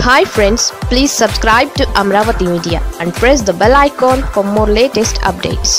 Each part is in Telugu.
hi friends please subscribe to Amaravati media and press the bell icon for more latest updates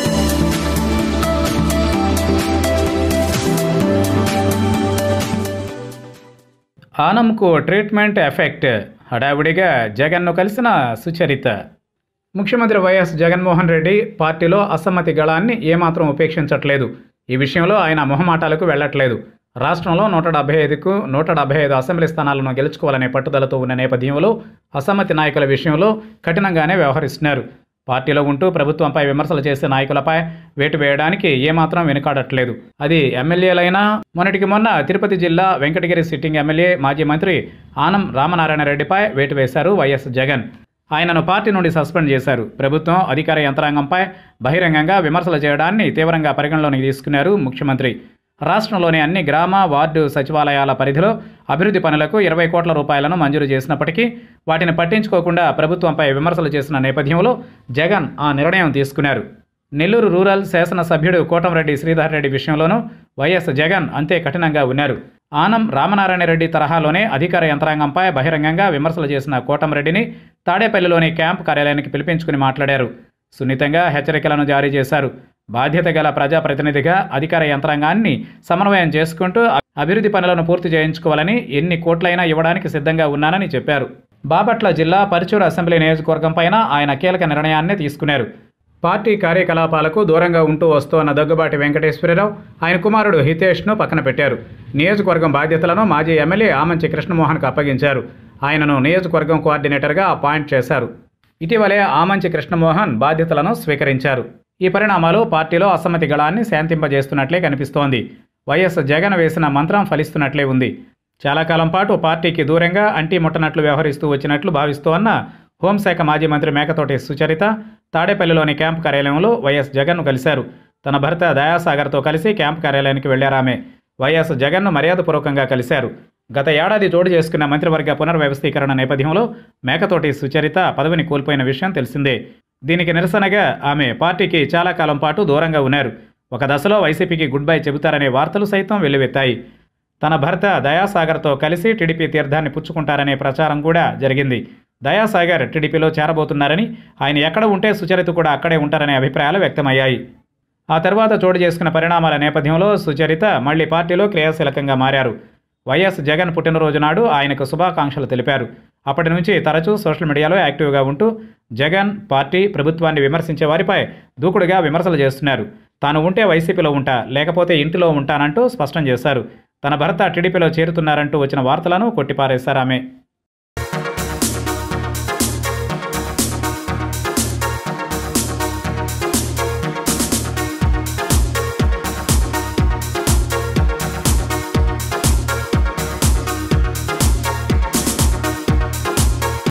ఆనంకు ట్రీట్మెంట్ ఎఫెక్ట్ హడావుడిగా జగన్ను కలిసిన సుచరిత ముఖ్యమంత్రి వైఎస్ జగన్మోహన్ రెడ్డి పార్టీలో అసమ్మతి గళాన్ని ఏమాత్రం ఉపేక్షించట్లేదు ఈ విషయంలో ఆయన మొహమాటాలకు వెళ్లట్లేదు రాష్ట్రంలో నూట డెబ్బై ఐదుకు నూట డెబ్బై ఐదు అసెంబ్లీ స్థానాలను గెలుచుకోవాలనే పట్టుదలతో ఉన్న నేపథ్యంలో అసమ్మతి నాయకుల విషయంలో కఠినంగానే వ్యవహరిస్తున్నారు పార్టీలో ఉంటూ ప్రభుత్వంపై విమర్శలు చేసే నాయకులపై వేటు వేయడానికి ఏమాత్రం వెనుకాడట్లేదు అది ఎమ్మెల్యేలైనా మొన్నటికి మొన్న తిరుపతి జిల్లా వెంకటగిరి సిట్టింగ్ ఎమ్మెల్యే మాజీ మంత్రి ఆనం రామనారాయణ రెడ్డిపై వేటు వేశారు వైఎస్ జగన్ ఆయనను పార్టీ నుండి సస్పెండ్ చేశారు ప్రభుత్వం అధికార యంత్రాంగంపై బహిరంగంగా విమర్శలు చేయడాన్ని తీవ్రంగా పరిగణలోకి తీసుకున్నారు ముఖ్యమంత్రి రాష్ట్రంలోని అన్ని గ్రామ వార్డు సచివాలయాల పరిధిలో అభివృద్ధి పనులకు ఇరవై కోట్ల రూపాయలను మంజూరు చేసినప్పటికీ వాటిని పట్టించుకోకుండా ప్రభుత్వంపై విమర్శలు చేసిన నేపథ్యంలో జగన్ ఆ నిర్ణయం తీసుకున్నారు నెల్లూరు రూరల్ శాసనసభ్యుడు కోటంరెడ్డి శ్రీధర్ రెడ్డి విషయంలోనూ వైఎస్ జగన్ అంతే కఠినంగా ఉన్నారు ఆనం రామనారాయణ రెడ్డి తరహాలోనే అధికార యంత్రాంగంపై బహిరంగంగా విమర్శలు చేసిన కోటంరెడ్డిని తాడేపల్లిలోని క్యాంప్ కార్యాలయానికి పిలిపించుకుని మాట్లాడారు సున్నితంగా హెచ్చరికలను జారీ చేశారు బాధ్యత గల ప్రజాప్రతినిధిగా అధికార యంత్రాంగాన్ని సమన్వయం చేసుకుంటూ అభివృద్ధి పనులను పూర్తి చేయించుకోవాలని ఎన్ని కోట్లైనా ఇవ్వడానికి సిద్ధంగా ఉన్నానని చెప్పారు బాపట్ల జిల్లా పరుచూరు అసెంబ్లీ నియోజకవర్గం పైన ఆయన కీలక నిర్ణయాన్ని తీసుకున్నారు పార్టీ కార్యకలాపాలకు దూరంగా ఉంటూ వస్తోన్న దగ్గుబాటి వెంకటేశ్వరరావు ఆయన కుమారుడు హితేష్ను పక్కన పెట్టారు నియోజకవర్గం బాధ్యతలను మాజీ ఎమ్మెల్యే ఆమంచి కృష్ణమోహన్కు అప్పగించారు ఆయనను నియోజకవర్గం కోఆర్డినేటర్గా అపాయింట్ చేశారు ఇటీవలే ఆమంచి కృష్ణమోహన్ బాధ్యతలను స్వీకరించారు ఈ పరిణామాలు పార్టీలో అసమ్మతి గళాన్ని శాంతింపజేస్తున్నట్లే కనిపిస్తోంది వైఎస్ జగన్ వేసిన మంత్రం ఫలిస్తున్నట్లే ఉంది చాలా కాలం పాటు పార్టీకి దూరంగా అంటీ ముట్టనట్లు వ్యవహరిస్తూ వచ్చినట్లు భావిస్తోన్న హోంశాఖ మాజీ మంత్రి మేకతోటి సుచరిత తాడేపల్లిలోని క్యాంప్ కార్యాలయంలో వైఎస్ జగన్ను కలిశారు తన భర్త దయాసాగర్తో కలిసి క్యాంప్ కార్యాలయానికి వెళ్లారామె వైఎస్ జగన్ను మర్యాదపూర్వకంగా కలిశారు గత ఏడాది జోడు చేసుకున్న మంత్రివర్గ పునర్వ్యవస్థీకరణ నేపథ్యంలో మేకతోటి సుచరిత పదవిని కోల్పోయిన విషయం తెలిసిందే దీనికి నిరసనగా ఆమె పార్టీకి చాలా కాలం పాటు దూరంగా ఉన్నారు ఒక దశలో వైసీపీకి గుడ్ బై చెబుతారనే వార్తలు సైతం వెల్లువెత్తాయి తన భర్త దయాసాగర్తో కలిసి టీడీపీ తీర్థాన్ని పుచ్చుకుంటారనే ప్రచారం కూడా జరిగింది దయాసాగర్ టీడీపీలో చేరబోతున్నారని ఆయన ఎక్కడ ఉంటే సుచరిత కూడా అక్కడే ఉంటారనే అభిప్రాయాలు వ్యక్తమయ్యాయి ఆ తర్వాత చోటు చేసుకున్న పరిణామాల నేపథ్యంలో సుచరిత మళ్లీ పార్టీలో క్రియాశీలకంగా మారారు వైఎస్ జగన్ పుట్టినరోజు నాడు ఆయనకు శుభాకాంక్షలు తెలిపారు అప్పటి నుంచి తరచూ సోషల్ మీడియాలో యాక్టివ్గా ఉంటూ జగన్ పార్టీ ప్రభుత్వాన్ని విమర్శించే వారిపై దూకుడుగా విమర్శలు చేస్తున్నారు తాను ఉంటే వైసీపీలో ఉంటా లేకపోతే ఇంటిలో ఉంటానంటూ స్పష్టం చేశారు తన భర్త టీడీపీలో చేరుతున్నారంటూ వచ్చిన వార్తలను కొట్టిపారేశారు ఆమె